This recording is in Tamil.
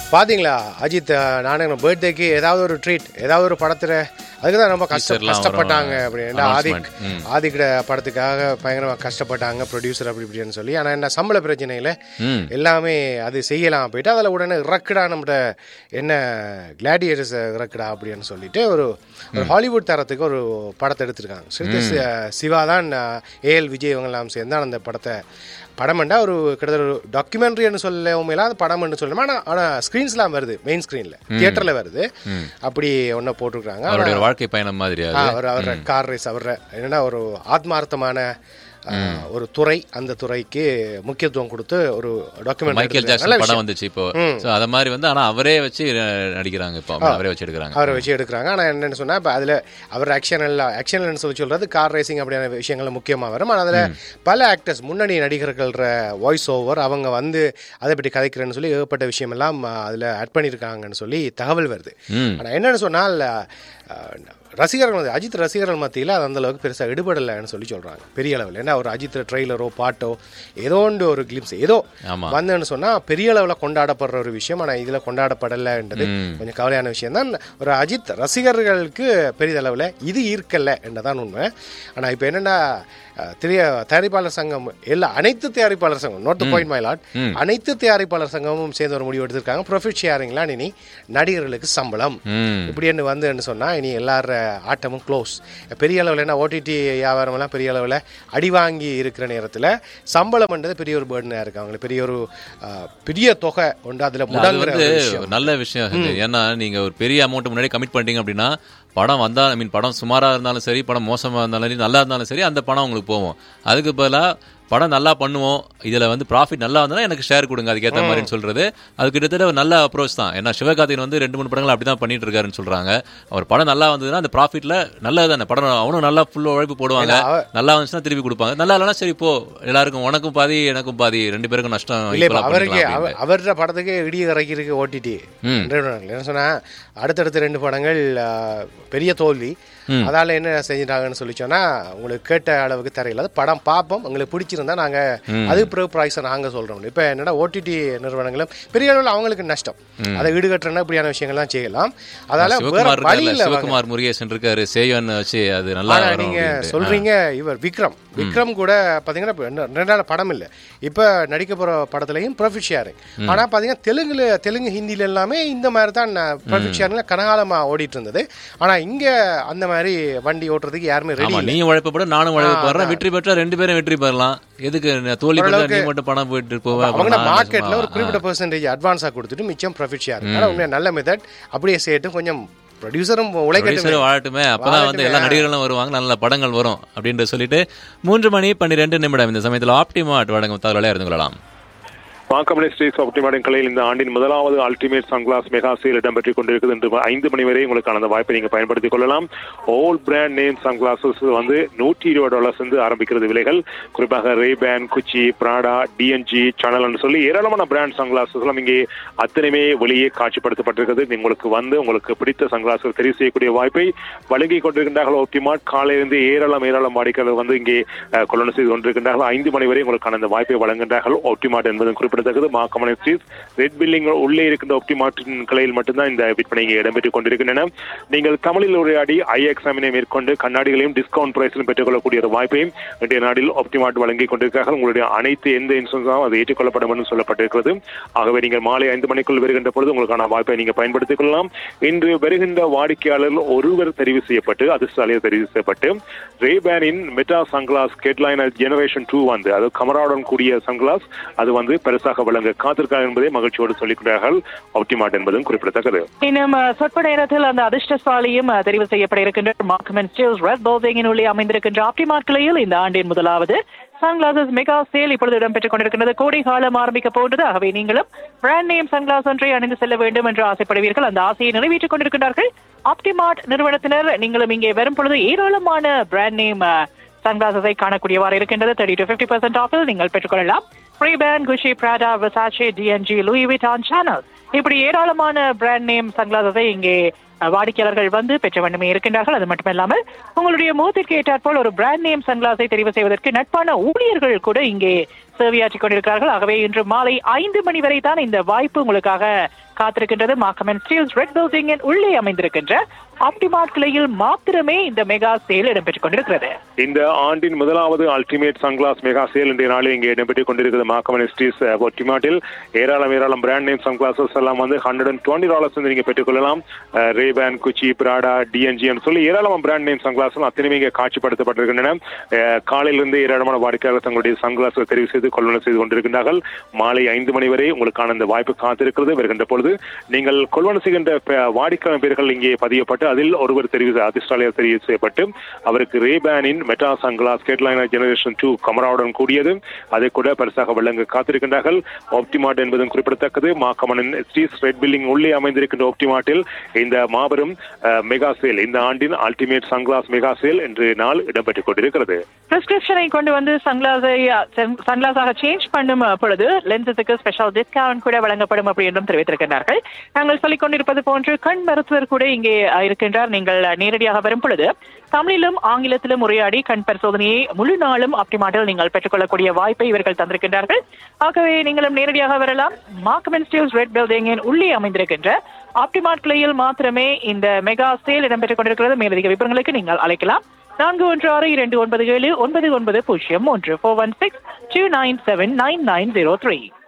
பாத்தீங்களா அஜித் நானும் பர்த்டேக்கு ஏதாவது ஒரு ட்ரீட் ஏதாவது ஒரு படத்துல அதுக்கு தான் ரொம்ப கஷ்ட Teaserலாம் கஷ்டப்பட்டாங்க வரும். அப்படின்னா ஆதிக் Announcement. ம். ஆதிக்கிட படத்துக்காக பயங்கரமா கஷ்டப்பட்டாங்க ப்ரொடியூசர் அப்படி இப்படின்னு சொல்லி ஆனா என்ன சம்பள பிரச்சனையில ம். எல்லாமே அது செய்யலாம் போயிட்டு அதில் உடனே இறக்குடா நம்மகிட்ட என்ன கிளாடியேட்டர்ஸ் இறக்குடா அப்படின்னு சொல்லிட்டு ஒரு ஒரு ஹாலிவுட் தரத்துக்கு ஒரு படத்தை எடுத்திருக்காங்க சிறுத்தை சி- சிவா தான் ஏஎல் விஜய் இவங்கெல்லாம் சேர்ந்து அந்த படத்தை படம்ண்டா ஒரு கிட்டத்தட்ட ஒரு டாக்குமெண்ட்ரின்னு சொல்லவும் இல்லை அது படம்னு சொல்லணும் ஆனால் ஆனால் ஸ்க்ரீன்ஸ்லாம் வருது மெயின் ஸ்க்ரீனில் தியேட்டரில் வருது அப்படி ஒன்று போட்டிருக்காங்க அவருடைய ஒரு வாழ்க்கை பயணம் மாதிரி ஆ, அது அவர் அவர கார் ரேஸ் அவர என்னன்னா ஒரு ஆத்மார்த்தமான ஆ, ஒரு துறை அந்த துறைக்கு முக்கியத்துவம் கொடுத்து ஒரு டாக்குமெண்ட் மைக்கேல் ஜாக்சன் படம் வந்துச்சு இப்போ சோ அத மாதிரி வந்து ஆனா அவரே வச்சு அஹ், நடிக்கிறாங்க இப்போ அவரே வச்சு எடுக்கிறாங்க அவரை வச்சு எடுக்கிறாங்க ஆனால் என்னன்னு சொன்னா இப்போ அதில் அவர் ஆக்ஷன் எல்லாம் ஆக்ஷன் சொல்லி சொல்றது கார் ரேசிங் அப்படியான விஷயங்கள் முக்கியமாக வரும் ஆனால் அதில் பல ஆக்டர்ஸ் முன்னணி நடிகர்கள்ற வாய்ஸ் ஓவர் அவங்க வந்து அதை பற்றி கதைக்கிறேன்னு சொல்லி ஏகப்பட்ட விஷயமெல்லாம் அதில் ஆட் பண்ணியிருக்காங்கன்னு சொல்லி தகவல் வருது ம். ஆனால் என்னன்னு சொன்னால் அஹ், ரசிகர்கள் வந்து அஜித் ரசிகர்கள் மத்தியில் அது அந்த அளவுக்கு பெருசாக எடுபடலைன்னு சொல்லி சொல்றாங்க பெரிய அளவில் ஏன்னா ஒரு அஜித் ட்ரெய்லரோ பாட்டோ ஏதோ ஒன்று ஒரு கிளிம்ஸ் ஏதோ ஆமா. வந்தேன்னு சொன்னா பெரிய அளவில் கொண்டாடப்படுற ஒரு விஷயம் ஆனால் இதில் கொண்டாடப்படலைன்றது கொஞ்சம் கவலையான விஷயம் தான் ஒரு அஜித் ரசிகர்களுக்கு பெரிதளவில் இது ஈர்க்கல என்றதான் உண்மை ஆனால் இப்போ என்னன்னா அஹ், திரைய தயாரிப்பாளர் சங்கம் எல்லா அனைத்து தயாரிப்பாளர் சங்கம் நோட் பாயிண்ட் மை லாட் அனைத்து தயாரிப்பாளர் சங்கமும் சேர்ந்து ஒரு முடிவு எடுத்திருக்காங்க ப்ரொஃபிட் ஷேரிங்லாம் இனி நடிகர்களுக்கு சம்பளம் ம் இப்படின்னு வந்து சொன்னா இனி எல்லார ஆட்டமும் க்ளோஸ் பெரிய அளவில் என்ன ஓடிடி வியாபாரமெல்லாம் பெரிய அளவில் அடி வாங்கி இருக்கிற நேரத்தில் சம்பளம்ன்றது பெரிய ஒரு பேர்டனாக இருக்கு அவங்களுக்கு பெரிய ஒரு அஹ், பெரிய தொகை உண்டு அதில் அது முடங்குற வந்து ஒரு விஷயம் ஒரு நல்ல விஷயம் இது. ஏன்னா நீங்க ஒரு பெரிய அமௌண்ட் முன்னாடி கமிட் பண்ணிட்டீங்க அப்படின்னா படம் வந்தா ஐ மீன் படம் சுமாரா இருந்தாலும் சரி படம் மோசமா இருந்தாலும் சரி நல்லா இருந்தாலும் சரி அந்த பணம் உங்களுக்கு போகும் அதுக்கு பதிலா படம் நல்லா பண்ணுவோம் இதுல வந்து ப்ராஃபிட் நல்லா வந்தா எனக்கு ஷேர் கொடுங்க அதுக்கேற்ற மாதிரின்னு சொல்றது அது கிட்டத்தட்ட ஒரு நல்ல அப்ரோச் தான் ஏன்னா சிவகார்த்திகன் வந்து ரெண்டு மூணு படங்கள் அப்படிதான் பண்ணிட்டு இருக்காருன்னு சொல்றாங்க அவர் படம் நல்லா வந்ததுன்னா அந்த ப்ராஃபிட்ல நல்லது தானே படம் அவனும் நல்லா ஃபுல் உழைப்பு போடுவாங்க நல்லா வந்துச்சுன்னா திருப்பி கொடுப்பாங்க நல்லா இல்லைன்னா சரி போ எல்லாருக்கும் உனக்கும் பாதி எனக்கும் பாதி ரெண்டு பேருக்கும் நஷ்டம் இல்லை equal இப்போ ஆ அவருக்கு பண்ணிக்கலாம் அவ- அவரோட படத்துக்கு இடி இறக்கிருக்கு ஓடிடி ம். என்ன சொன்னா அடுத்தடுத்த ரெண்டு படங்கள் அஹ், பெரிய தோல்வி அதால என்ன செஞ்சிட்டாங்கன்னு சொல்லி சொன்னா உங்களுக்கு கேட்ட அளவுக்கு தெரியல அது படம் பார்ப்போம் உங்களுக்கு பிடிச்சிருந்தா நாங்க அது பிறகு ப்ரைஸை நாங்க சொல்றோம் இப்போ என்னன்னா ஓடிடி நிறுவனங்களும் பெரிய அளவில் அவங்களுக்கு நஷ்டம் அதை ஈடுகட்டுறனா இப்படியான விஷயங்கள்லாம் செய்யலாம் அதால வேற சிவகுமார் வழி இருக்காருல்ல, இல்லை சிவகுமார் முருகேசன் இருக்காரு சேயன் வச்சு அது நல்லா ஆனா வரும் நீங்க அப்படின்ட்டு. சொல்றீங்க இவர் விக்ரம் விக்ரம் கூட பாத்தீங்கன்னா இப்ப ரெண்டு- ரெண்டு நாள் படம் இல்ல இப்ப நடிக்க போற படத்துலயும் ப்ராஃபிட் ஷேரிங் ஆனா பாத்தீங்கன்னா தெலுங்குல தெலுங்கு ஹிந்தில எல்லாமே இந்த மாதிரி தான் ப்ராஃபிட் ஷேரிங்ல கனகாலமா ஓடிட்டு இருந்தது ஆனா இங்க அந்த மாதிரி வண்டி ஓட்டுறதுக்கு யாருமே ரெடி ஆமா நீயும் உழைப்பட நானும் உழைப்பறேன் வெற்றி பெற்றா ரெண்டு பேரும் வெற்றி பெறலாம் எதுக்கு நான் தோல்வி பெற்றா நீ மட்டும் பணம் போயிட்டு போவ அவங்க அப்புறம் நான் மார்க்கெட்ல ஒரு சும்மா, குறிப்பிட்ட பெர்சன்டேஜ் அட்வான்ஸா கொடுத்துட்டு மிச்சம் ப்ராஃபிட் ஷேர் ஆனா உண்மையா நல்ல மெத்தட் அப்படியே செய்யட்டும் கொஞ்சம் ப்ரொடியூசரும் உழைக்கட்டும் producer வாழட்டுமே அப்பதான் வந்து எல்லா நடிகர்களும் வருவாங்க நல்ல படங்கள் வரும் அப்படின்ட்டு சொல்லிட்டு மூன்று மணி பன்னிரெண்டு நிமிடம் இந்த சமயத்துல ஆப்டிமாட் வழங்கும் தகவலை அறிந்து கொள்ளலாம் வாக்கமலை ஸ்ட்ரீட் ஆப்டிமாடின் கலையில் இந்த ஆண்டின் முதலாவது அல்டிமேட் சன்கிளாஸ் மெகா சேல் இடம்பெற்றுக் கொண்டிருக்குது என்று ஐந்து மணி வரை உங்களுக்கான அந்த வாய்ப்பை நீங்க பயன்படுத்திக் கொள்ளலாம் ஆல் பிராண்ட் நேம் சன்கிளாசஸ் வந்து நூற்றி இருபது டாலர்ஸ் வந்து ஆரம்பிக்கிறது விலைகள் குறிப்பாக ரேபேன் குச்சி பிராடா டிஎன்ஜி சேனல் சொல்லி ஏராளமான பிராண்ட் சன்கிளாசஸ் எல்லாம் இங்கே அத்தனையுமே வெளியே காட்சிப்படுத்தப்பட்டிருக்கிறது உங்களுக்கு வந்து உங்களுக்கு பிடித்த சன்கிளாசஸ் தெரிவு செய்யக்கூடிய வாய்ப்பை வழங்கி கொண்டிருக்கின்றார்கள் ஆப்டிமாட் காலையிலிருந்து ஏராளம் ஏராளம் வாடிக்கையாளர் வந்து இங்கே அஹ், கொள்ளணும் செய்து கொண்டிருக்கின்றார்கள் ஐந்து மணி வரை உங்களுக்கான அந்த வாய்ப்பை வழங்குகின்றார்கள் ஆப்டிமாட் என்பதும் குறிப்பிடத்தக்கது மாக்கமனை ஸ்ட்ரீட் ரெட் பில்டிங் உள்ளே இருக்கின்ற ஆப்டிமார்ட்டின் கிளையில் மட்டும்தான் இந்த விற்பனை இங்கே இடம்பெற்றுக் கொண்டிருக்கின்றன நீங்கள் தமிழில் உரையாடி ஐ எக்ஸாமினை மேற்கொண்டு கண்ணாடிகளையும் டிஸ்கவுண்ட் பிரைஸிலும் பெற்றுக்கொள்ளக்கூடிய ஒரு வாய்ப்பையும் இன்றைய நாளில் ஆப்டிமார்ட் வழங்கி கொண்டிருக்கிறார்கள் உங்களுடைய அனைத்து எந்த இன்சூரன்ஸாகவும் அது ஏற்றுக்கொள்ளப்படும் என்று சொல்லப்பட்டிருக்கிறது ஆகவே நீங்கள் மாலை ஐந்து மணிக்குள் வருகின்ற பொழுது உங்களுக்கான வாய்ப்பை நீங்கள் பயன்படுத்திக் கொள்ளலாம் இன்று வருகின்ற வாடிக்கையாளர்கள் ஒருவர் தெரிவு செய்யப்பட்டு அதிர்ஷ்டாலையில் தெரிவு செய்யப்பட்டு ரேபேனின் மெட்டா சன்கிளாஸ் கேட்லைனர் ஜெனரேஷன் டூ வந்து அது கமராவுடன் கூடிய சன்கிளாஸ் அது வந்து பெருசாக வழங்க காத்திருக்கார் என்பதை மகிழ்ச்சியோடு சொல்லிக்கிறார்கள் ஆப்டிமார்ட் என்பதும் குறிப்பிடத்தக்கது இன்னும் அஹ், சொற்ப நேரத்தில் அந்த அதிர்ஷ்டசாலியும் அஹ், தெரிவு செய்யப்பட இருக்கின்ற மார்க்மென் ஸ்டீல்ஸ் ரெட் பவுசிங்கின் உள்ளே அமைந்திருக்கின்ற ஆப்டிமார்ட் கிளையில் இந்த ஆண்டின் முதலாவது சன்கிளாசஸ் மெகா சேல் இப்பொழுது இடம்பெற்றுக் கொண்டிருக்கின்றது கோடை காலம் ஆரம்பிக்க போன்றது ஆகவே நீங்களும் பிராண்ட் நேம் சன்கிளாஸ் ஒன்றை அணிந்து செல்ல வேண்டும் என்று ஆசைப்படுவீர்கள் அந்த ஆசையை நிறைவேற்றிக் கொண்டிருக்கின்றார்கள் ஆப்டிமார்ட் நிறுவனத்தினர் நீங்களும் இங்கே வரும் பொழுது ஏராளமான பிராண்ட் நேம் சன்கிளாசஸை காணக்கூடியவாறு இருக்கின்றது தேர்ட்டி டு பிப்டி பர்சன்ட் ஆஃபில் நீங்கள் பெற்றுக்கொள்ளலாம் ஃப்ரீபேன் Gucci Prada Versace D and G Louis Vuitton Chanel இப்படி ஏராளமான பிராண்ட் நேம் சன்கிளாசஸை இங்கே அஹ், வாடிக்கையாளர்கள் வந்து பெற்ற வண்ணமே இருக்கின்றார்கள் அது மட்டுமல்லாமல் உங்களுடைய முகத்திற்கு ஏற்றாற்போல் ஒரு பிராண்ட் நேம் சன்கிளாஸை தெரிவு செய்வதற்கு நட்பான ஊழியர்கள் கூட இங்கே சேவையாற்றிக் கொண்டிருக்கிறார்கள் ஆகவே இன்று மாலை ஐந்து மணி வரை தான் இந்த வாய்ப்பு உங்களுக்காக காத்திருக்கின்றது மாக்கமன் ஸ்டீல்ஸ் ரெட் பில்டிங்கின் உள்ளே அமைந்திருக்கின்ற ஆப்டிமார்ட் கிளையில் மாத்திரமே இந்த மெகா சேல் இடம்பெற்றுக் கொண்டிருக்கிறது இந்த ஆண்டின் முதலாவது அல்டிமேட் சன்கிளாஸ் மெகா சேல் இன்றைய நாளில் இங்கே இடம்பெற்றுக் கொண்டிருக்கிறது மாக்கமன் ஸ்ட்ரீஸ் ஒட்டிமாட்டில் ஏராளம் ஏராளம் பிராண்ட் நேம் சன்கிளாசஸ் எல்லாம் வந்து ஹண்ட்ரட் அண்ட் டுவெண்ட்டி டாலர்ஸ் வந்து நீங்க பெற்றுக்கொள்ளலாம் ரேபேன் குச்சி பிராடா டிஎன்ஜின்னு சொல்லி ஏராளமான பிராண்ட் நேம் சன்கிளாஸ் அத்தனையுமே இங்கே காட்சிப்படுத்தப்பட்டிருக்கின்றன அஹ், காலையிலிருந்து ஏராளமான வாடிக்கையாளர் தங்களுடைய சன்கிளாஸ் தெரிவு செய்து கொள்வன செய்து கொண்டிருக்கின்றார்கள் மாலை ஐந்து மணி வரை உங்களுக்கான இந்த வாய்ப்பு காத்திருக்கிறது வருகின்ற பொழுது நீங்கள் கொள்வன செய்கின்ற ப- வாடிக்கையாளர் பேர்கள் இங்கே பதியப்பட்டு அதில் ஒருவர் தெரிவு செய்- அதிர்ஷ்டாலயர் தெரிவு செய்யப்பட்டு அவருக்கு ரேபேனின் மெட்டா சன்கிளாஸ் கேட்லைனர் ஜெனரேஷன் டூ கமராவுடன் கூடியது அதை கூட பரிசாக வழங்க காத்திருக்கின்றார்கள் ஆப்டிமார்ட் என்பதும் குறிப்பிடத்தக்கது மாக்கமனின் ஸ்ரீஸ் ரெட் பில்டிங் உள்ளே அமைந்திருக்கின்ற ஆப்டிமார்ட்டில் இந்த மாபெரும் அஹ், மெகா சேல் இந்த ஆண்டின் அல்டிமேட் சன்கிளாஸ் மெகா சேல் இன்று நாள் இடம்பெற்றுக் கொண்டிருக்கிறது பிரிஸ்கிரிப்ஷனை கொண்டு வந்து சன்கிளாஸை சன்கிளாஸாக சேஞ்ச் பண்ணும் பொழுது லென்சஸுக்கு ஸ்பெஷல் டிஸ்கவுண்ட் கூட வழங்கப்படும் அப்படி என்றும் தெரிவித்திருக்கிறார்கள் நாங்கள் சொல்லிக் கொண்டிருப்பது போன்று கண் மருத்துவர் கூட இங்கே அஹ், இருக்கின்றார் நீங்கள் நேரடியாக வரும் பொழுது தமிழிலும் ஆங்கிலத்திலும் உரையாடி கண் பரிசோதனையை முழு நாளும் ஆப்டிமாட்டில் நீங்கள் பெற்றுக்கொள்ளக்கூடிய வாய்ப்பை இவர்கள் தந்திருக்கின்றார்கள் ஆகவே நீங்களும் நேரடியாக வரலாம் மார்க்கமென் ஸ்டீல்ஸ் ரெட் பில்டிங்கின் உள்ளே அமைந்திருக்கின்ற ஆப்டிமார்ட் கிளையில் மாத்திரமே இந்த மெகா சேல் இடம்பெற்றுக் கொண்டிருக்கிறது மேலதிக விவரங்களுக்கு நீங்கள் அழைக்கலாம் நான்கு ஒன்று ஆறு இரண்டு ஒன்பது ஏழு ஒன்பது ஒன்பது பூஜ்ஜியம் ஒன்று four one six two nine seven nine nine zero three